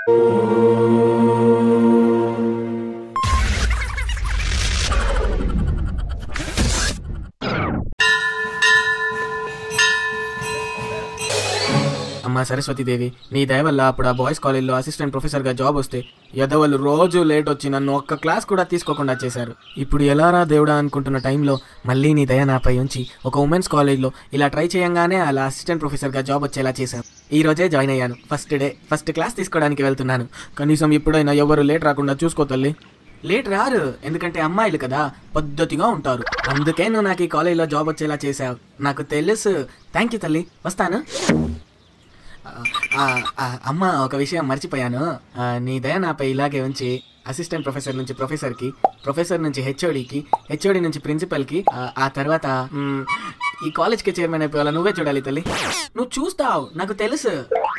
అమ్మా సరస్వతీదేవి నీ దయ వల్ల అప్పుడు ఆ బాయ్స్ కాలేజ్లో అసిస్టెంట్ ప్రొఫెసర్గా జాబ్ వస్తే యదవలు రోజు లేట్ వచ్చి నన్ను ఒక్క క్లాస్ కూడా తీసుకోకుండా చేశారు ఇప్పుడు ఎలారా దేవుడా అనుకుంటున్న టైంలో మళ్ళీ నీ దయ నాపై ఉంచి ఒక ఉమెన్స్ కాలేజ్లో ఇలా ట్రై చేయంగానే అలా అసిస్టెంట్ ప్రొఫెసర్గా జాబ్ వచ్చేలా చేశారు ఈ రోజే జాయిన్ అయ్యాను ఫస్ట్ డే ఫస్ట్ క్లాస్ తీసుకోవడానికి వెళ్తున్నాను కనీసం ఇప్పుడైనా ఎవరు లేట్ రాకుండా చూసుకో తల్లి లేట్ రారు ఎందుకంటే అమ్మాయిలు కదా పద్ధతిగా ఉంటారు అందుకే నువ్వు నాకు ఈ కాలేజీలో జాబ్ వచ్చేలా చేశావు నాకు తెలుసు థ్యాంక్ యూ తల్లి వస్తాను ఆ, ఆ, అమ్మ ఒక విషయం మర్చిపోయాను ఆ, నీ దయ నాపై ఇలాగే ఉంచి అసిస్టెంట్ ప్రొఫెసర్ నుంచి ప్రొఫెసర్కి ప్రొఫెసర్ నుంచి హెచ్ఓడికి హెచ్ఓడి నుంచి ప్రిన్సిపల్కి ఆ, ఆ తర్వాత మ్, ఈ కాలేజ్కి చైర్మన్ అయిపోవాలా నువ్వే చూడాలి తల్లి నువ్వు చూస్తావు నాకు తెలుసు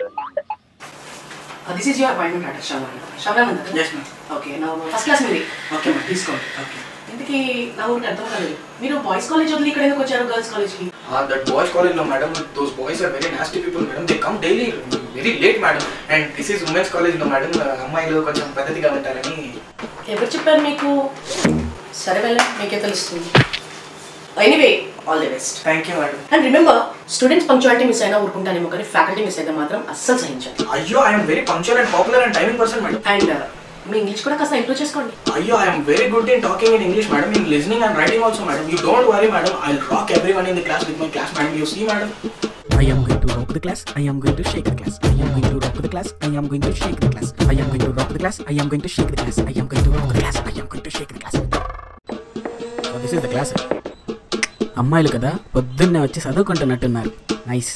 this is your appointment letter Shravan Shravan yes ma'am okay నా ఫస్ట్ క్లాస్ మీది ఓకే మ్యామ్ తీసుకోండి ఓకే ఇందుకే నా ఊరికి అర్థం కాలేదు మీరు బాయ్స్ కాలేజ్ వదిలి ఇక్కడ ఎందుకు వచ్చారు గర్ల్స్ కాలేజ్కి దట్ బాయ్స్ కాలేజ్ లో madam those boys are very nasty people madam they come daily very late madam and this is women's college లో మేడం అమ్మాయిలు కొంచెం పద్ధతిగా ఉంటారని ఎవరు చెప్పారు మీకు సరే వెళ్ళండి మీకే తెలుస్తుంది anyway all the best thank you madam and remember students punctuality miss అయినా ఊరుకుంటానేమో కానీ ఫ్యాకల్టీ మిస్ అయితే మాత్రం అస్సలు సహించాలి అయ్యో I'm very punctual and popular and timing person madam and మీ ఇంగ్లీష్ కూడా కాస్త ఇంప్రూవ్ చేసుకోండి అయ్యో I'm very good in talking in English madam in listening and writing also madam you don't worry madam I rock every one in the class with my class madam you see madam I am going to rock the class. I am going to shake the class. I am going to rock the class. I am going to shake the class. I am going to rock the class. I am going to shake the class. I am going to rock the class. I am going to shake the class. So this is the class. అమ్మాయిలు కదా పొద్దున్నే వచ్చి చదువుకుంటున్నట్టున్నారు nice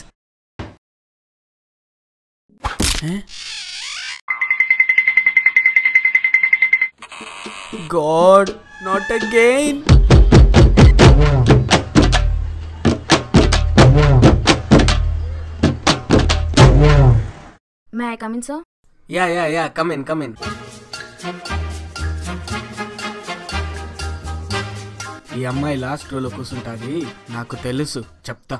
god not again May I come in, sir? Yeah yeah yeah come in come in ఈ అమ్మాయి last రోలో కూర్చుంటుంది నాకు తెలుసు చెప్తా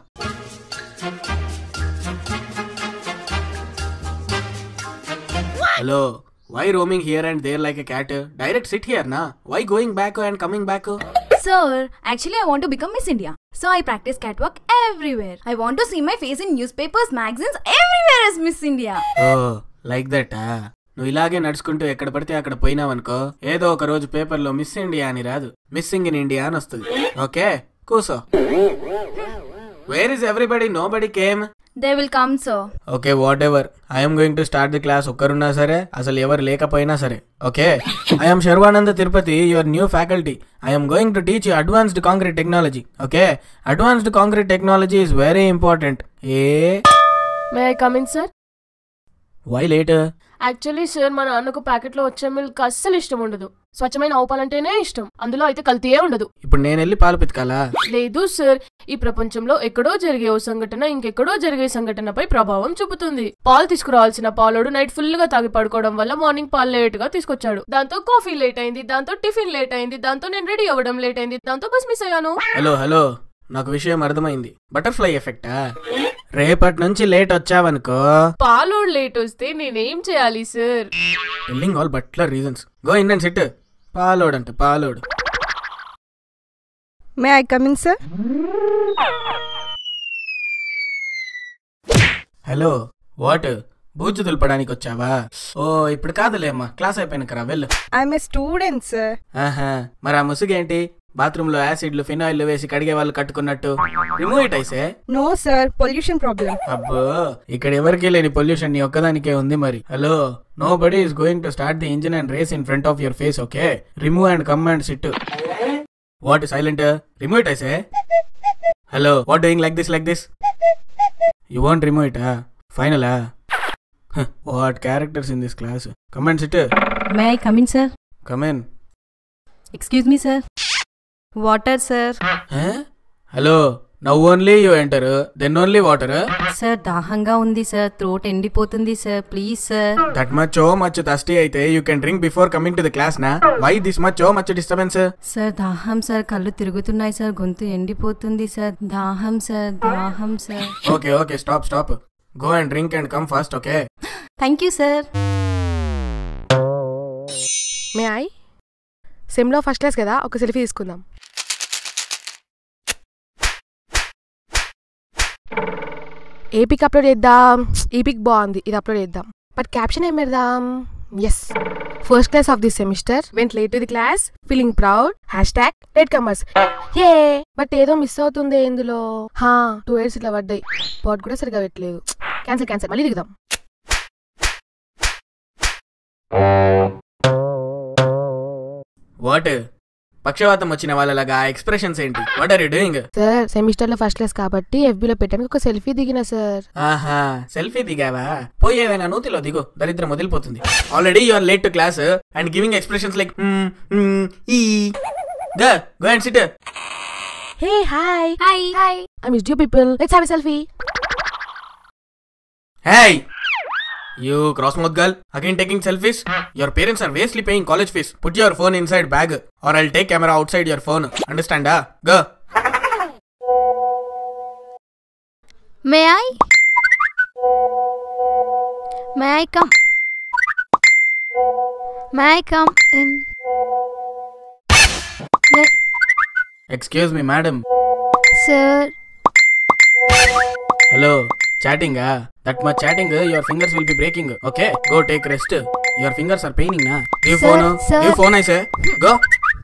hello why roaming here and there like a cat direct sit here నా why going back and coming back Sir, actually, I want to become Miss India. So I practice catwalk everywhere. I want to see my face in newspapers, magazines, everywhere as Miss India. Oh like that నువ్వు ఇలాగే నడుచుకుంటూ ఎక్కడ పడితే అక్కడ పోయినావనుకో ఏదో ఒక రోజు పేపర్లో మిస్ ఇండియా అని రాదు మిస్సింగ్ ఇన్ ఇండియా అని వస్తుంది ఓకే కూసో where is everybody nobody came They will come, sir. Okay whatever I'm going to start the class ఒక్కరున్నా సరే అసలు ఎవరు లేకపోయినా సరే okay I'm Sharvananda Tirupati your new faculty I'm going to teach advanced concrete technology okay advanced concrete technology is very important ఏ may I come in sir why late actually sir మా నాన్నకు ప్యాకెట్లో వచ్చే మిల్క్ అస్సలు ఇష్టం ఉండదు స్వచ్ఛమైన ఆవు పాలంటేనే ఇష్టం అందులో అయితే కల్తీయే ఉండదు ఇప్పుడు నేను వెళ్ళి పాలు పితకాలా లేదు సార్ ఈ ప్రపంచంలో ఎక్కడో జరిగే ఓ సంఘటన ఇంకెక్కడో జరిగే సంఘటనపై ప్రభావం చూపుతుంది పాలు తీసుకురావాల్సిన పాలోడు నైట్ ఫుల్ గా తాగి పడుకోవడం వల్ల మార్నింగ్ పాలు లేట్ గా తీసుకొచ్చాడు దాంతో కాఫీ లేట్ అయింది దాంతో టిఫిన్ లేట్ అయింది దాంతో నేను రెడీ అవ్వడం లేట్ అయింది దాంతో బస్ మిస్ అయ్యాను హలో హలో నాకు విషయం అర్థమైంది బటర్ఫ్లై ఎఫెక్టా రేపటి నుంచి లేట్ వచ్చావనుకో పాలోడు లేట్ వస్తే నేనేం చేయాలి sir telling all butler reasons go in and sit పాలోడు అంటే పాలోడు May I come in, sir? Hello what బూజు దులపడానికి వచ్చావా ఓ ఇప్పుడు కాదులేమ్మా క్లాస్ అయిపోయినాక రా వెళ్ళు I'm a student, sir. ఆహా మరి ఆ ముసుగేంటి బాత్రూమ్ లో యాసిడ్లు ఫినాయిల్ వేసి కడిగే వాళ్ళు కట్టుకున్నట్టు రిమూవ్ ఇట్ అయితే No, sir. Pollution problem. అబ్బో ఇక్కడ ఎవరికి లేని పొల్యూషన్ నీ ఒక్కదానికే ఉంది మరి hello nobody is going to start the engine and race in front of your face okay remove and come and sit what silent remove it ఐసే hello what doing like this like this you want remove it ఫైనలా what characters in this class come and sit May I come in, sir? Come in Excuse me, sir. Water, sir. Hello now only you enter then only water sir దాహంగా ఉంది sir throat ఎండిపోతుంది sir please sir that much oh much thirsty అయితే you can drink before coming to the class నా why this much oh much disturbance sir దాహం sir కళ్ళు తిరుగుతున్నాయి sir గొంతు ఎండిపోతుంది సార్ దాహం సార్ దాహం sir okay okay stop stop go and drink and come fast okay thank you sir may I సెమ్లో first class కదా ఒక సెల్ఫీ తీసుకుందాం ఏ పిక్ అప్లోడ్ చేద్దాం ఈ పిక్ బాగుంది ఇది అప్లోడ్ చేద్దాం బట్ క్యాప్షన్ ఏం పెడదాం as first class of this semester went late to the class feeling proud hashtag latecomers ఏ బట్ ఏదో మిస్ అవుతుంది ఇందులో హా టూ ఇయర్స్ ఇట్లా పడ్డాయి పాట్ కూడా సరిగా పెట్టలేదు క్యాన్సిల్ క్యాన్సిల్ మళ్ళీ దిగుదాం వాట్ పక్షవాతం వచ్చిన వాళ్ళలాగా ఎక్స్ప్రెషన్స్ ఏంటి what are you doing sir semester లో ఫస్ట్ క్లాస్ కాబట్టి FB లో పెట్టడానికి ఒక సెల్ఫీ దిగిన సార్ ఆహా సెల్ఫీ దిగావా పోయేవైనా నూతిలో దిగు దరిద్రం వదిలిపోతుంది already you are late to class and giving expressions like ఈ గా go and sit hey hi hi hi I miss you people let's have a selfie Hey! You crossmouth girl, again taking selfies? Your parents are vastly paying college fees. Put your phone inside bag or I'll take camera outside your phone. Understand, ah? Go. May I may I come may I come in Excuse me, madam. Sir Hello. Chatting, ah? That much chatting, uh, your fingers will be breaking. Okay? Go take rest. Your fingers are paining, na? Give Sir, phone. sir. Give phone, I say. Go.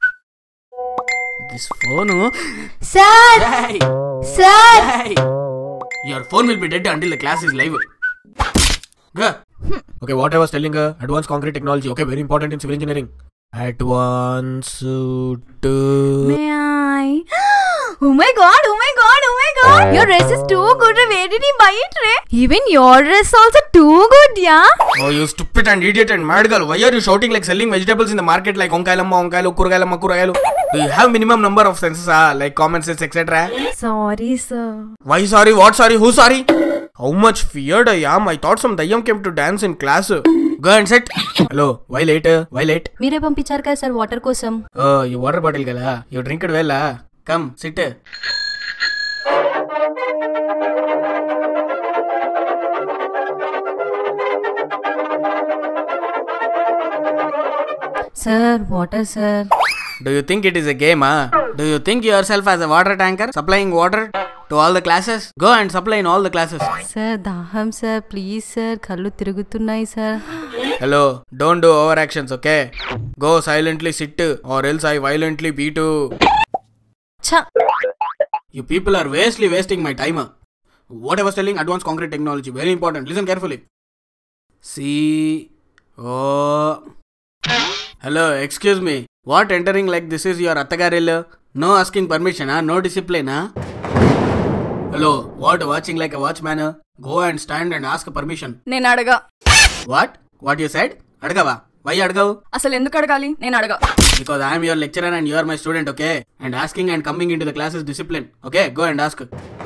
This phone. Sir Hey! Sir Hey! Your phone will be dead until the class is live. Go. Okay, what I was telling, uh, advanced concrete technology. Okay, very important in civil engineering. Advanced to. May I Oh my god, oh my god, oh my god. Your dress is too good. Where did you buy it, Ray? Even your dress also too good, yeah? Oh, you stupid and idiot and mad girl. Why are you shouting like selling vegetables in the market like onkailama, onkailo, kuragailama, kuragailo? Do you have minimum number of senses, ah, like common sense, etc.? Sorry, sir. Why sorry? What sorry? Who sorry? How much feared I am. I thought some dayyam came to dance in class. Go and sit. Hello. Why late? Why late? మీరే పంపించారు కదా sir water కోసం Oh, you water bottle gala. You drink it well, ah. Come, sit. Sir water sir Do you think it is a game, ah? Do you think yourself as a water tanker supplying water to all the classes? Go and supply in all the classes. Sir దాహం sir please sir కళ్ళు తిరుగుతున్నాయి sir Hello, don't do overactions, okay? Go silently sit or else I violently beat you. ఛ You people are vastly wasting my time. What I was telling, advanced concrete technology, very important. Listen carefully. See, oh. Hello, excuse me. What entering like this is your Attagaril? No asking permission, huh? no discipline, huh? Hello, what watching like a watchman? huh? Go and stand and ask permission. నేను అడగా What? What you said? Adgava? Why Adgav? అసలు ఎందుకు అడగాలి నేను అడగా Because I am your lecturer and you are my student, okay? And asking and coming into the class is discipline. Okay, go and ask.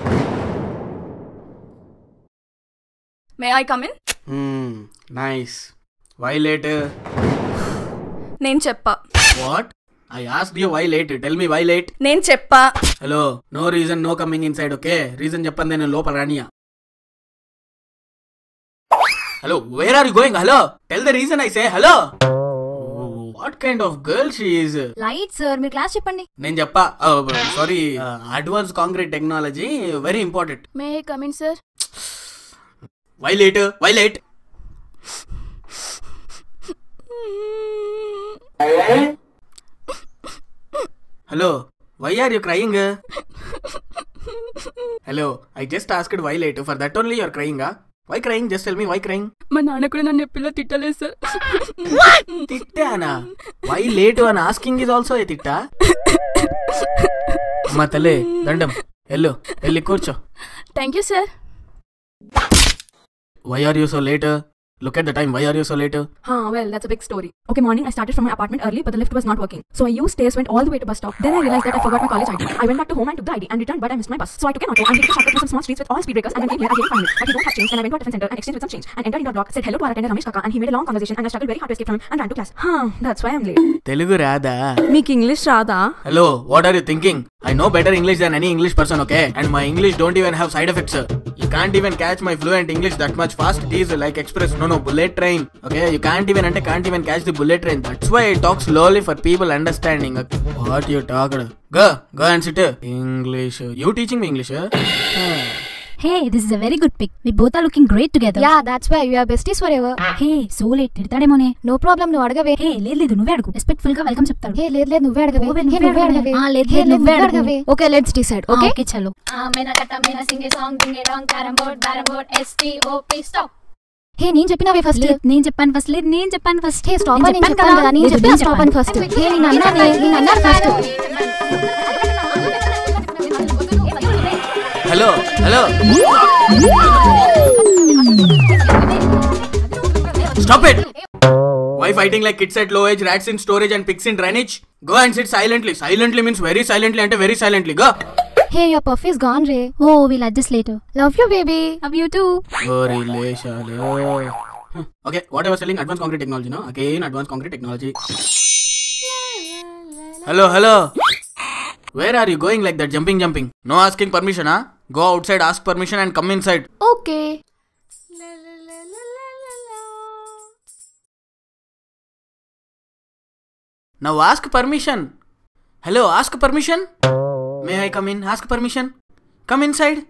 May I come in Hmm, nice. Why late? నేను చెప్పా What? I asked you why late. Tell me why late. నేను చెప్పా Hello, no reason, no coming inside, okay? Reason చెప్పండి నేను లోపల రానియా Hello, where are you going? Hello? Tell the reason I say hello. What kind of girl she is? Light sir మీరు class చెప్పండి నేను చెప్పా sorry advance concrete technology very important may I come in sir why late why late hello why are you crying hello I just asked why late for that only you're crying why crying just tell me why crying మా నాన్న కూడా నన్ను ఎప్పుడు తిట్టలేదు sir తిట్టానా వై లేట్ అని ఆస్కింగ్ ఇస్ ఆల్సో ఏ తిట్టా అమ్మా తల్లి దండం ఎల్లు వెళ్ళి కూర్చో thank you sir why are you so late look at the time why are you so late Huh, well, that's a big story. Okay, morning, I started from my apartment early, but the lift was not working. So I used stairs, went all the way to bus stop. Then I realized that I forgot my college ID. I went back to home and took the ID and returned, but I missed my bus. So I took an auto and hit the shortcut through some small streets with all speed breakers and then came here. I didn't find it. But we don't have change. Then I went to a different center and exchanged with some change and entered into a block, said hello to our attendant Ramesh Kaka, and he made a long conversation and I struggled very hard to escape from him and ran to class. Huh, that's why I'm late. Telugu రాదా మీకు English రాదా hello what are you thinking I know better English than any English person, okay? And my English don't even have side effects. sir. You can't even catch my fluent English that much fast. It is like express. No, no, bullet train. Okay, you can't even ante can't even catch the bullet train. That's why I talk slowly for people understanding. Okay? What you talking? Go, go and sit. English. You teaching me English? Huh? Hey, this is a very good pic. We both are looking great together. Yeah that's why we are besties forever hey so late తిడతాడేమోనే no problem నువ్వు అడగవే హే లేదు లేదు నువ్వే అడుగు respectful గా welcome చెప్తాడు హే లేదు లేదు నువ్వే అడగవే ఓవే, హే నువ్వే నువ్వే అడగవే. అడగవే ఆ, లేదు, హే లేదు, నువ్వే అడగవే. Okay let's decide okay okay okay చలో హే నేను చెప్పినవే ఫస్ట్ లేదు, నేను చెప్పాను ఫస్ట్ లేదు నేను చెప్పాను ఫస్ట్ హే స్టాప్ నేను అని చెప్పాను చెప్పాను కదా, కదా నేను లేదు, చెప్పిన నేను స్టాప్ అని ఫస్ట్ హే నేను అన్నానే నేను అన్నాను first Hello, hello. Stop it! Why fighting like kids at low age, rats in storage and pigs in drainage? Go and sit silently. Silently means very silently and very silently. Go. Hey your perf is gone రే oh will adjust later love you baby love you too Oh, relation. Huh. Okay, what I was telling, advanced concrete technology, no? Again, advanced concrete technology. Hello, hello. Where are you going like that, jumping, jumping? No asking permission, huh? Go outside, ask permission, and come inside. Okay Now ask permission. Hello, ask permission. May I come in? Ask permission. Come inside.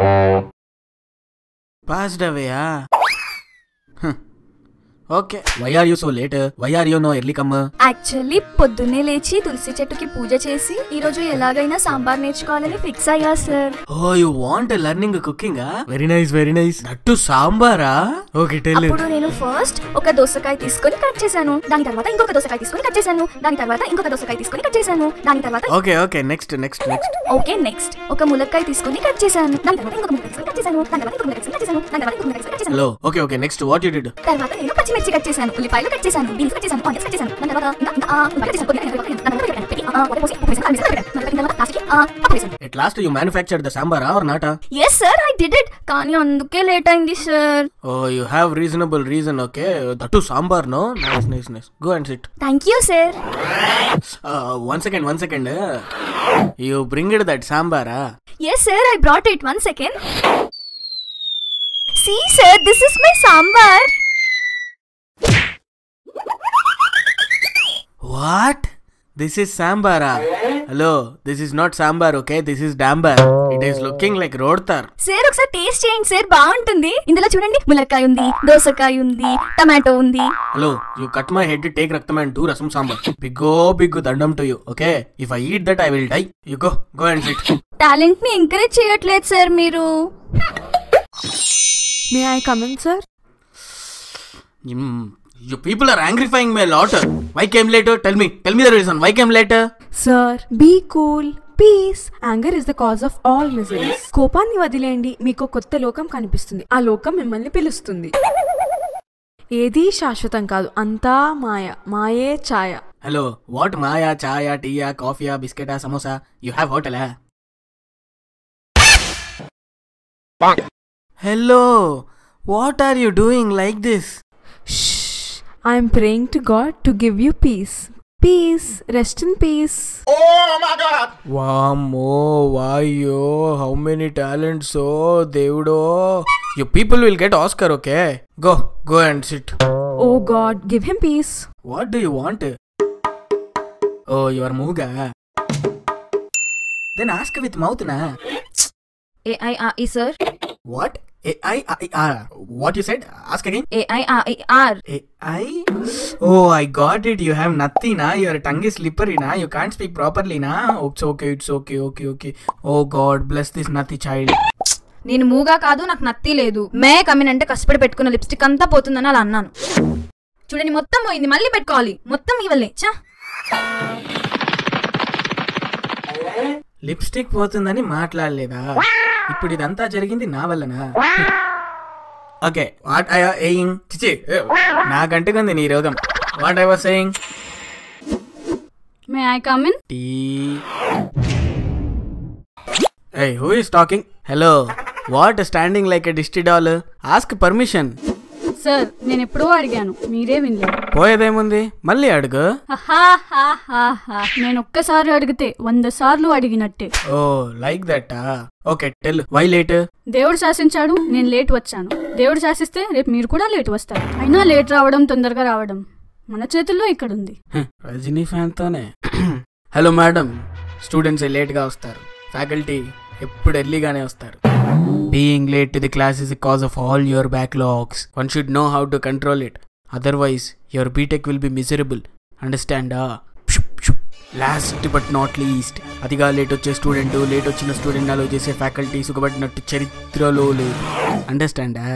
Passed away, ah. Huh. Okay. Why are you so late? Why are you no early comer? Actually పొద్దున్నే లేచి తులసి చెట్టుకి పూజ చేసి ఈ రోజు ఎలాగైనా సాంబార్ నేర్చుకోవాలని fix అయ్యా sir Oh, you want a learning cooking, ah? Very nice, very nice. That too sambar, ah? Okay, tell it. అప్పుడు నేను ఫస్ట్ ఒక దోసకాయ తీసుకొని కట్ చేశాను దాని తర్వాత ఇంకొక దోసకాయ తీసుకొని కట్ చేశాను దాని తర్వాత ఇంకొక దోసకాయ తీసుకొని కట్ చేశాను దాని తర్వాత Okay, okay, next, next, next. Okay next ఒక ములక్కాయ తీసుకొని కట్ చేశాను దాని తర్వాత ఇంకొక ములక్కాయ తీసుకొని కట్ చేశాను దాని తర్వాత ఇంకొక ములక్కాయ తీసుకొని కట్ చేశాను దాని తర్వాత ఇంకొక ములక్కాయ తీసుకొని కట్ చేశాను Hello. Okay, okay, next, what you did? తర్వాత నేను పచ్చిమిర్చి కట్ చేశాను ఉల్లిపాయలు కట్ చేశాను బీన్స్ కట్ చేశాను ఆనియన్స్ కట్ చేశాను దాని తర్వాత ఇంకా ఇంకా ఆ, ఉల్లిపాయలు కట్ చేశాను కొద్దిగా కట్ చేశాను. దాని తర్వాత ఉల్లిపాయలు పెట్టి, ఆ, వాటర్ పోసి, ఉప్పు వేసి, కారం వేసి, కలిపాను. దాని తర్వాత ఇంకా లాస్ట్కి, ఆ, పప్పు వేశాను. At last, you manufactured the sambar, ah, or not? ah? Yes sir I did it కానీ అందుకే లేట్ అయింది sir Oh, you have reasonable reason, okay? That too sambar, no? Nice, nice, nice. Go and sit. Thank you sir Uh, one second, one second. uh. You bring it that sambar, ah? Yes sir I brought it one second see sir this is my sambar What? This is sambar, ah? Hello, this is not sambar, okay? This is dambar. It is looking like rodtar. Sir ఒకసారి taste చేయండి sir బాగుంటుంది ఇందులో చూడండి ములక్కాయ ఉంది దోసకాయ ఉంది tomato ఉంది Hello, you cut my head, take raktam and do rasam sambar. Biggo, big dandam to you, okay? If I eat that, I will die. You go, go and sit. Talent ని encourage చేయట్లేదు sir మీరు may I comment sir Mm, you people are angrifying me a lot. Why came later? Tell me. Tell me the reason. Why came later? Sir be cool peace anger is the cause of all miseries కోపాన్ని వదిలేయండి మీకు కొత్త లోకం కనిపిస్తుంది ఆ లోకం మిమ్మల్ని పిలుస్తుంది ఏదీ శాశ్వతం కాదు అంతా మాయ మాయే ఛాయ Hello, what Maya, Chaya, Tia, Coffee, Biscuit, Samosa? You have hotel, eh? Hello, what are you doing like this? I'm praying to god to give you peace peace rest in peace Wamo, Vayo, how many talents, oh, Devudo. You people will get Oscar, okay? Go, go and sit. Oh god give him peace What do you want? Oh, you are Muga. Then ask with mouth, na. A I R E sir What? A I I R. What you said? Ask again. A I R E R A I. Oh, I got it. You have nothing, na. Your tongue is slippery, na. You can't speak properly, na. It's okay. It's okay. Okay. Okay. Oh God, bless this nutty child. నేను మూగా కాదు నాకు నత్తి లేదు may come in అంటే కష్టపడి పెట్టుకున్న lipstick అంతా పోతుందని అలా అన్నాను చూడండి మొత్తం పోయింది మళ్ళీ పెట్టుకోవాలి మొత్తం ఇవ్వలే చా లిప్స్టిక్ పోతుందని మాట్లాడలేదా ఇప్పుడు ఇదంతా జరిగింది నా వల్లనా ఓకే వాట్ ఐ ఏయింగ్ చిచి నాకంటుకుంది నీ రోగం what I was saying may I come in టీ Hey, who is talking? Hello. What standing like a disty doll? Ask permission. Sir నేను ఎప్పుడో అడిగాను మీరే వినలేదు పోయేదేముంది మళ్ళీ అడుగు అహాహాహాహా. నేను ఒక్కసారి అడిగితే వంద సార్లు అడిగినట్టే oh like that okay tell why late దేవుడు శాసించాడు నేను లేట్ వచ్చాను దేవుడు శాసిస్తే రేపు మీరు కూడా లేట్ వస్తారు అయినా లేట్ రావడం తొందరగా రావడం మన చేతుల్లో ఇక్కడ ఉంది రజనీ ఫ్యాన్తోనే హలో మేడం స్టూడెంట్స్ లేట్గా వస్తారు ఫ్యాకల్టీ ఎప్పుడు ఎర్లీగానే వస్తారు being late to the class is cause of all your backlogs one should know how to control it otherwise your BTech will be miserable అండర్స్టాండా లాస్ట్ బట్ నాట్ లీస్ట్ అతిగా late వచ్చే student late వచ్చిన student allow చేసే faculty సుఖపడినట్టు చరిత్రలో లేదు అండర్స్టాండా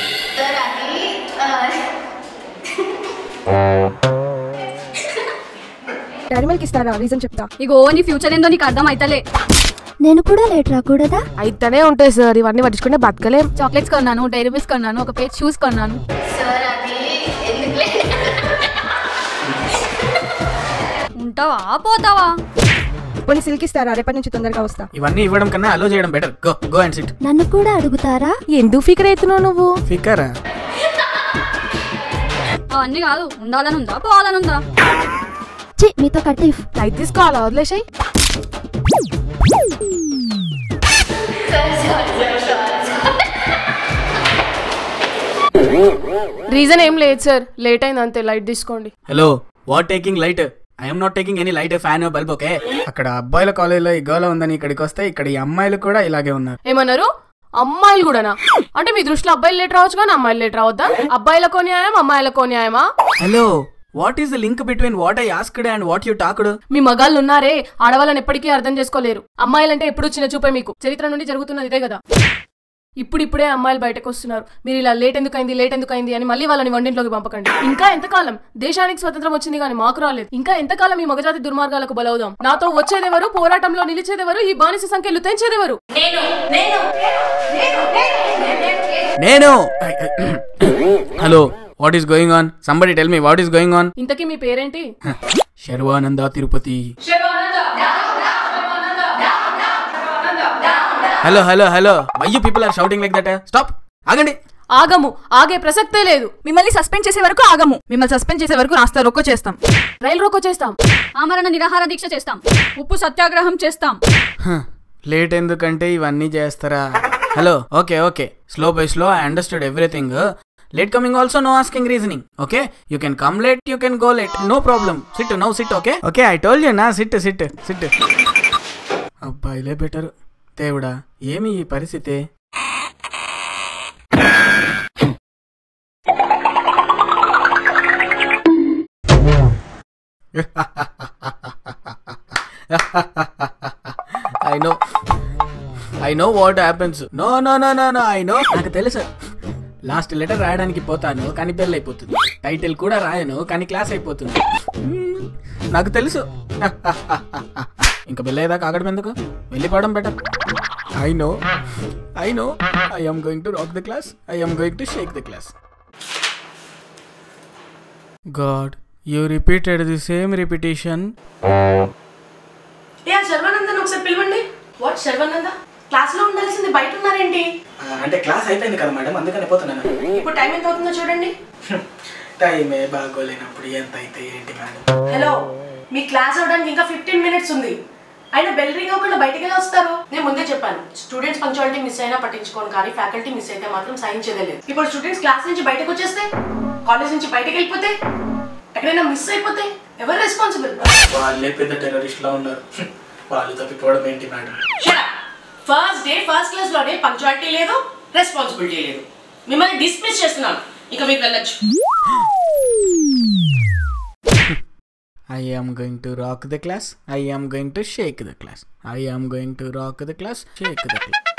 Dairy Milk ఇస్తారా రీజన్ చెప్తా ఇగో నీ ఫ్యూచర్ ఏందో నీకు అర్థం అయితలే నేను కూడా లేట్ రాకూడదా అయితేనే ఉంటాయి సార్ ఇవన్నీ పట్టించుకుంటే బతకలేం చాక్లెట్స్ కొన్నాను డైరీ మిల్క్స్ కొన్నాను ఒక పేజ్ షూస్ కొన్నాను ఉంటావా పోతావా పోనీ సిల్క్ ఇస్తారా రేపటి నుంచి తొందరగా వస్తా ఇవన్నీ ఇవ్వడం కన్నా అలో చేయడం better go go and sit నన్ను కూడా అడుగుతారా ఎందుకు ఫికర్ అవుతున్నావు నువ్వు ఫికరా అవన్నీ కాదు ఉండాలని ఉందా పోవాలని ఉందా చి మీతో కట్టిఫ్ లైట్ తీసుకోవాలా వదిలేసాయి రీజన్ ఏం లేదు సార్ లేట్ అయింది అంతే లైట్ తీసుకోండి hello what taking light I'm not taking any light fan bulb okay అక్కడ అబ్బాయిల కాలేజీలో ఈ గోల ఉందని ఇక్కడికి వస్తే ఇక్కడ ఈ అమ్మాయిలు కూడా ఇలాగే ఉన్నారు ఏమన్నారు అమ్మాయిలు కూడానా అంటే మీ దృష్టిలో అబ్బాయిలు లేట్ రావచ్చు కానీ అమ్మాయిలు లేట్ రావద్దా అబ్బాయిలకో న్యాయం అమ్మాయిలకో న్యాయమా hello what is the link between what I asked and what you talked మీ మగాళ్ళు ఉన్నారే ఆడవాళ్ళని ఎప్పటికీ అర్థం చేసుకోలేరు అమ్మాయిలంటే ఎప్పుడు చిన్న చూపే మీకు చరిత్ర నుండి జరుగుతున్నది ఇదే కదా ఇప్పుడు ఇప్పుడే అమ్మాయిలు బయటకు వస్తున్నారు మీరు ఇలా లేట్ ఎందుకు అయింది లేట్ ఎందుకు అయింది అని మళ్ళీ వాళ్ళని వంటింట్లోకి పంపకండి ఇంకా ఎంతకాలం దేశానికి స్వతంత్రం వచ్చింది కానీ మాకు రాలేదు ఇంకా ఎంతకాలం ఈ మగజాతి దుర్మార్గాలకు బలవుదాం నాతో వచ్చేదెవరు పోరాటంలో నిలిచేదెవరు ఈ బానిస సంఖ్యలు తెంచేదెవరు నేను hello what is going on somebody tell me what is going on ఇంతకీ మీ పేరేంటి Sharwananda Tirupati hello hello hello why you people are shouting like that stop ఆగండి ఆగము ఆగే ప్రసక్తే లేదు మిమ్మల్ని సస్పెండ్ చేసే వరకు ఆగము మిమ్మల్ని సస్పెండ్ చేసే వరకు రాస్తా రొక్కో చేస్తాం రైలు రోకో చేస్తాం ఆమరణ నిరాహార దీక్ష చేస్తాం ఉప్పు సత్యాగ్రహం చేస్తాం లేట్ ఎందుకంటే ఇవన్నీ చేస్తారా hello okay okay slow by slow I understood everything late coming also no asking reasoning okay you can come late you can go late no problem sit no sit okay okay I told you నా sit sit sit అబ్బాయిలే better దేవుడా ఏమి ఈ పరిస్థితి I know I know what happens no no no no no I know నాకు తెలుసు last letter రాయడానికి పోతాను కానీ పెళ్ళి అయిపోతుంది టైటిల్ కూడా రాయను కానీ క్లాస్ అయిపోతుంది మ్మ్. నాకు తెలుసు ఇంకా పెళ్ళయ్యేదాకా ఆగడం ఎందుకు వెళ్ళిపోవడం better I know I know I am going to rock the class I am going to shake the class God you repeated the same repetition ఏ ఆ శర్వానందన్ ఒకసారి పిలవండి వాట్ శర్వానంద క్లాస్ లో ఉండాల్సింది బయట ఉన్నారేంటి అంటే క్లాస్ అయిపోయింది కదా మేడం అందుకని పోతున్నాను ఇప్పుడు టైం ఎంత అవుతుందో చూడండి టైమే బాగోలేనప్పుడు ఎంత అయితే ఏంటి మేడం హలో మీ క్లాస్ అవడానికి ఇంకా ఫిఫ్టీన్ మినిట్స్ ఉంది అయినా బెల్ రింగ్ అవ్వకుండా బయటికి ఎలా వస్తారు నేను ముందే చెప్పాను స్టూడెంట్స్ పంచాలిటీ మిస్ అయినా పట్టించుకోను కానీ ఫ్యాకల్టీ మిస్ అయితే మాత్రం సహించేదే లేదు ఇప్పుడు స్టూడెంట్స్ క్లాస్ నుంచి బయటకు వచ్చేస్తే కాలేజ్ నుంచి బయటకు వెళ్ళిపోతే ఎక్కడైనా మిస్ అయిపోతే ఎవరు రెస్పాన్సిబుల్ వాళ్ళే పెద్ద టెర్రరిస్ట్ లా ఉన్నారు వాళ్ళు తప్పిపోవడం ఏంటి madam first day first class లోనే పంచాలిటీ లేదు రెస్పాన్సిబిలిటీ లేదు మిమ్మల్ని డిస్మిస్ చేస్తున్నాను ఇక మీరు వెళ్ళొచ్చు I am going to rock the class. I am going to shake the class. I am going to rock the class, shake the class.